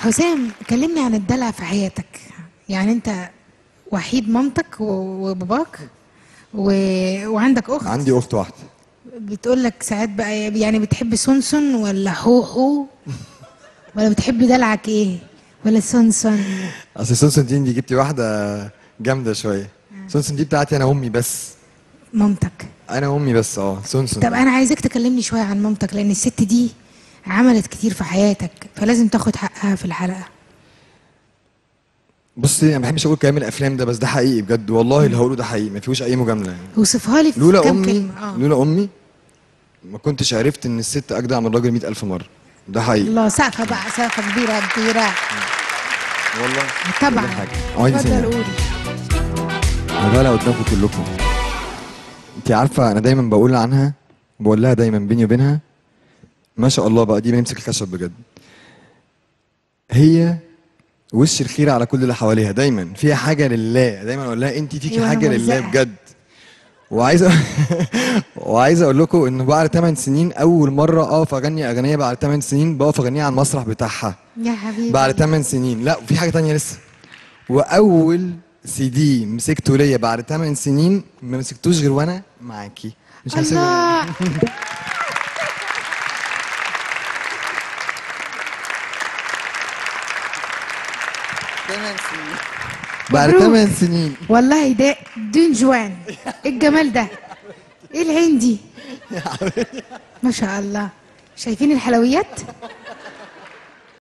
حسام كلمني عن الدلع في حياتك يعني انت وحيد مامتك و- وباباك و... وعندك اخت عندي اخت واحده بتقول لك ساعات بقى يعني بتحب سونسون ولا هوهو ولا بتحب دلعك ايه ولا سونسون اصل سونسون دي انت جبتي واحده جامده شويه سونسون دي بتاعتي انا وامي بس مامتك انا وامي بس اه سونسون طب انا عايزك تكلمني شويه عن مامتك لان الست دي عملت كتير في حياتك فلازم تاخد حقها في الحلقه بصي انا ما بحبش اقول كلام الافلام ده بس ده حقيقي بجد والله اللي هقوله ده حقيقي ما فيهوش اي مجامله يعني وصفها لي في لولا كام امي كلمه اه لولا امي ما كنتش عرفت ان الست اجدع من الراجل 100000 مره ده حقيقي الله سقفه بقى سقفه كبيره كبيره والله طبعا عايز اتفضل ثانية. قول انا غالي قدامكم كلكم انت عارفه انا دايما بقول عنها بقول لها دايما بيني وبينها ما شاء الله بقى دي بنمسك الخشب بجد هي وش الخير على كل اللي حواليها دايما فيها حاجه لله دايما اقول لها انت فيكي أيوة، أنا حاجه لله ملزقة. بجد وعايز أ- وعايز اقول لكم ان بعد 8 سنين اول مره اقف اغني اغنيه بعد 8 سنين بقف اغنيها على المسرح بتاعها يا حبيبي بعد 8 سنين لا وفي حاجه تانية لسه واول سي دي مسكته ليا بعد 8 سنين ما مسكتوش غير وانا معاكي مش هسيبه الله بعد مبروك. 8 سنين والله ده دون جوان ايه الجمال ده ايه العين دي ما شاء الله شايفين الحلويات